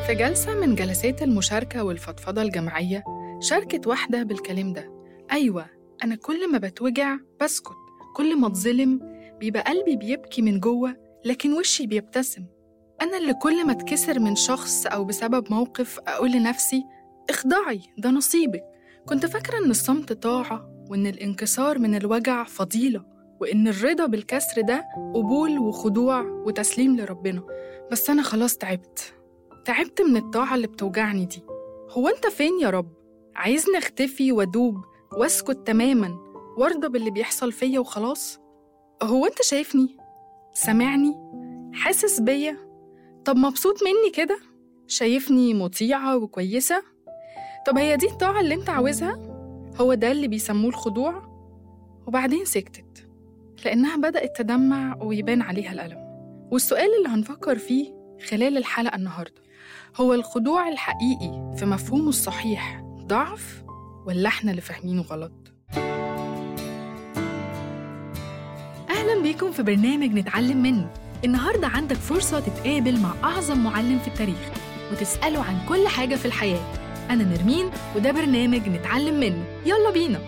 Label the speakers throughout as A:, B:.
A: في جلسة من جلسات المشاركة والفضفضة الجماعية شاركت واحدة بالكلام ده أيوة أنا كل ما بتوجع بسكت كل ما اتظلم بيبقى قلبي بيبكي من جوه لكن وشي بيبتسم أنا اللي كل ما اتكسر من شخص أو بسبب موقف أقول لنفسي اخضعي ده نصيبك كنت فاكرة إن الصمت طاعة وإن الانكسار من الوجع فضيلة وإن الرضا بالكسر ده قبول وخضوع وتسليم لربنا بس أنا خلاص تعبت تعبت من الطاعة اللي بتوجعني دي هو أنت فين يا رب؟ عايزني أختفي وأدوب وأسكت تماما وأرضى باللي بيحصل فيا وخلاص؟ هو أنت شايفني؟ سامعني؟ حاسس بيا؟ طب مبسوط مني كده؟ شايفني مطيعة وكويسة؟ طب هي دي الطاعة اللي أنت عاوزها؟ هو ده اللي بيسموه الخضوع؟ وبعدين سكتت لأنها بدأت تدمع ويبان عليها الألم والسؤال اللي هنفكر فيه خلال الحلقة النهاردة هو الخضوع الحقيقي في مفهومه الصحيح ضعف ولا احنا اللي فاهمينه غلط؟
B: أهلا بيكم في برنامج نتعلم منه النهاردة عندك فرصة تتقابل مع أعظم معلم في التاريخ وتسأله عن كل حاجة في الحياة أنا نرمين وده برنامج نتعلم منه يلا بينا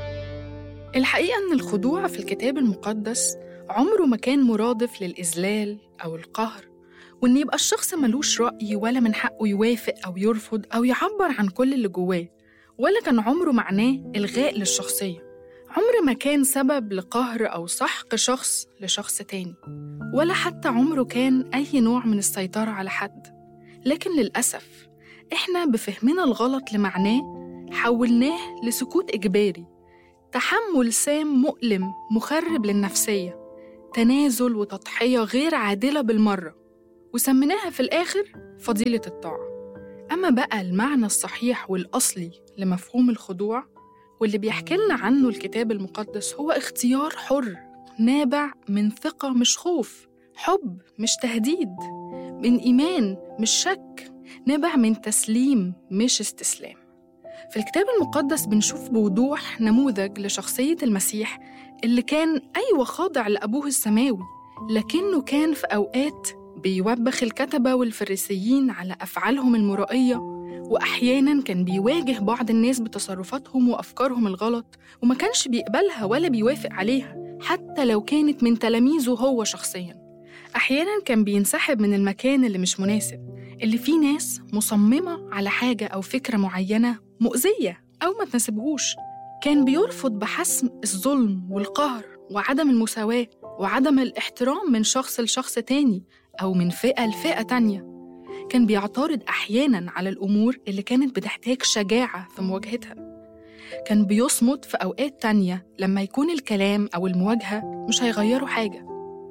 A: الحقيقة إن الخضوع في الكتاب المقدس عمره ما كان مرادف للإذلال أو القهر وإن يبقى الشخص ملوش رأي ولا من حقه يوافق أو يرفض أو يعبر عن كل اللي جواه ولا كان عمره معناه إلغاء للشخصية عمر ما كان سبب لقهر أو سحق شخص لشخص تاني ولا حتى عمره كان أي نوع من السيطرة على حد لكن للأسف إحنا بفهمنا الغلط لمعناه حولناه لسكوت إجباري تحمل سام مؤلم مخرب للنفسية تنازل وتضحية غير عادلة بالمرة وسميناها في الآخر فضيلة الطاعة أما بقى المعنى الصحيح والأصلي لمفهوم الخضوع واللي بيحكي لنا عنه الكتاب المقدس هو اختيار حر نابع من ثقة مش خوف حب مش تهديد من إيمان مش شك نابع من تسليم مش استسلام في الكتاب المقدس بنشوف بوضوح نموذج لشخصية المسيح اللي كان أيوة خاضع لأبوه السماوي لكنه كان في أوقات بيوبخ الكتبة والفريسيين على أفعالهم المرائية وأحيانا كان بيواجه بعض الناس بتصرفاتهم وأفكارهم الغلط وما كانش بيقبلها ولا بيوافق عليها حتى لو كانت من تلاميذه هو شخصيا أحيانا كان بينسحب من المكان اللي مش مناسب اللي فيه ناس مصممة على حاجة أو فكرة معينة مؤذية أو ما تناسبهوش كان بيرفض بحسم الظلم والقهر وعدم المساواة وعدم الاحترام من شخص لشخص تاني أو من فئة لفئة تانية كان بيعترض أحياناً على الأمور اللي كانت بتحتاج شجاعة في مواجهتها كان بيصمت في أوقات تانية لما يكون الكلام أو المواجهة مش هيغيروا حاجة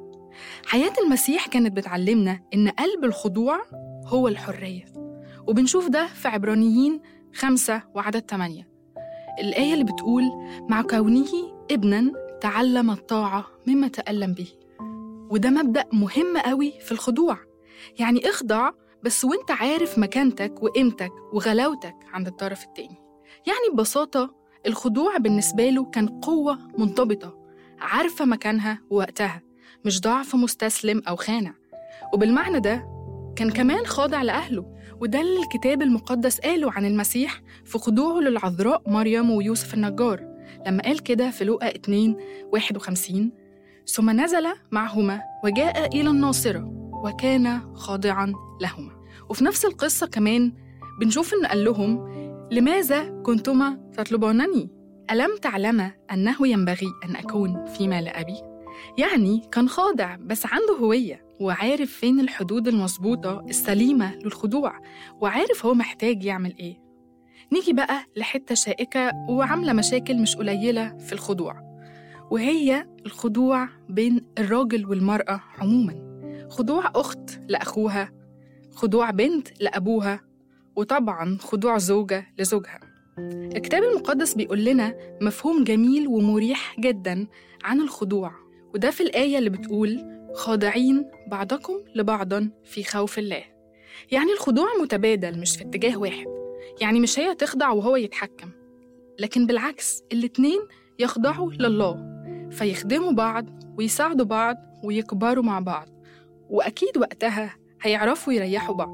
A: حياة المسيح كانت بتعلمنا إن قلب الخضوع هو الحرية وبنشوف ده في عبرانيين خمسة وعدد تمانية الآية اللي بتقول مع كونه ابنا تعلم الطاعة مما تألم به وده مبدأ مهم قوي في الخضوع يعني اخضع بس وانت عارف مكانتك وقيمتك وغلاوتك عند الطرف التاني يعني ببساطة الخضوع بالنسبة له كان قوة منضبطة عارفة مكانها ووقتها مش ضعف مستسلم أو خانع وبالمعنى ده كان كمان خاضع لأهله وده اللي الكتاب المقدس قاله عن المسيح في خضوعه للعذراء مريم ويوسف النجار لما قال كده في لوقا 2 51 ثم نزل معهما وجاء إلى الناصرة وكان خاضعا لهما وفي نفس القصة كمان بنشوف إن قال لهم لماذا كنتما تطلبانني؟ ألم تعلم أنه ينبغي أن أكون فيما لأبي؟ يعني كان خاضع بس عنده هوية وعارف فين الحدود المظبوطة السليمة للخضوع وعارف هو محتاج يعمل إيه نيجي بقى لحتة شائكة وعاملة مشاكل مش قليلة في الخضوع وهي الخضوع بين الراجل والمرأة عموما خضوع أخت لأخوها خضوع بنت لأبوها وطبعا خضوع زوجة لزوجها الكتاب المقدس بيقول لنا مفهوم جميل ومريح جدا عن الخضوع وده في الآية اللي بتقول خاضعين بعضكم لبعضا في خوف الله يعني الخضوع متبادل مش في اتجاه واحد يعني مش هي تخضع وهو يتحكم لكن بالعكس الاتنين يخضعوا لله فيخدموا بعض ويساعدوا بعض ويكبروا مع بعض وأكيد وقتها هيعرفوا يريحوا بعض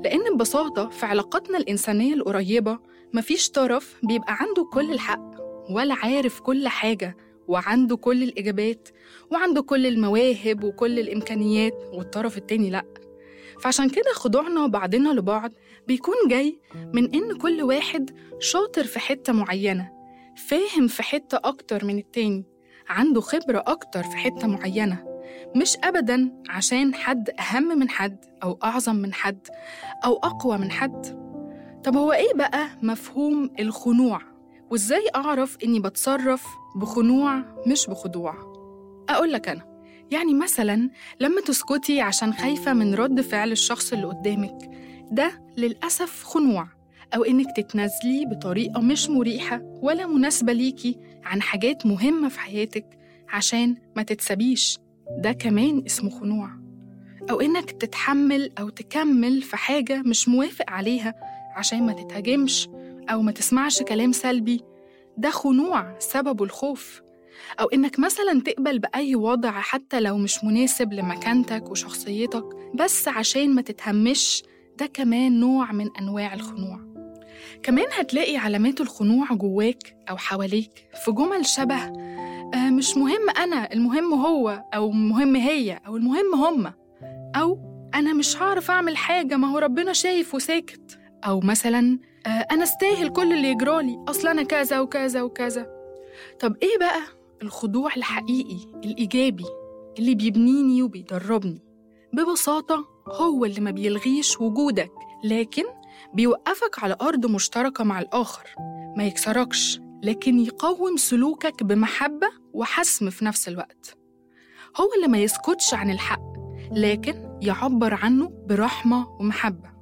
A: لأن ببساطة في علاقاتنا الإنسانية القريبة مفيش طرف بيبقى عنده كل الحق ولا عارف كل حاجة وعنده كل الإجابات وعنده كل المواهب وكل الإمكانيات والطرف التاني لأ فعشان كده خضوعنا بعضنا لبعض بيكون جاي من إن كل واحد شاطر في حتة معينة فاهم في حتة أكتر من التاني عنده خبرة أكتر في حتة معينة مش أبدا عشان حد أهم من حد أو أعظم من حد أو أقوى من حد طب هو إيه بقى مفهوم الخنوع؟ وإزاي أعرف إني بتصرف بخنوع مش بخضوع؟ أقول لك أنا يعني مثلا لما تسكتي عشان خايفة من رد فعل الشخص اللي قدامك ده للأسف خنوع أو إنك تتنازلي بطريقة مش مريحة ولا مناسبة ليكي عن حاجات مهمة في حياتك عشان ما تتسبيش ده كمان اسمه خنوع أو إنك تتحمل أو تكمل في حاجة مش موافق عليها عشان ما تتهاجمش أو ما تسمعش كلام سلبي ده خنوع سببه الخوف أو إنك مثلا تقبل بأي وضع حتى لو مش مناسب لمكانتك وشخصيتك بس عشان ما تتهمش ده كمان نوع من أنواع الخنوع كمان هتلاقي علامات الخنوع جواك أو حواليك في جمل شبه آه مش مهم أنا المهم هو أو مهم هي أو المهم هما أو أنا مش هعرف أعمل حاجة ما هو ربنا شايف وساكت أو مثلا آه أنا استاهل كل اللي يجرالي أصل أنا كذا وكذا وكذا طب إيه بقى الخضوع الحقيقي الإيجابي اللي بيبنيني وبيدربني ببساطة هو اللي ما بيلغيش وجودك لكن بيوقفك على أرض مشتركة مع الآخر ما يكسركش لكن يقوم سلوكك بمحبة وحسم في نفس الوقت هو اللي ما يسكتش عن الحق لكن يعبر عنه برحمة ومحبة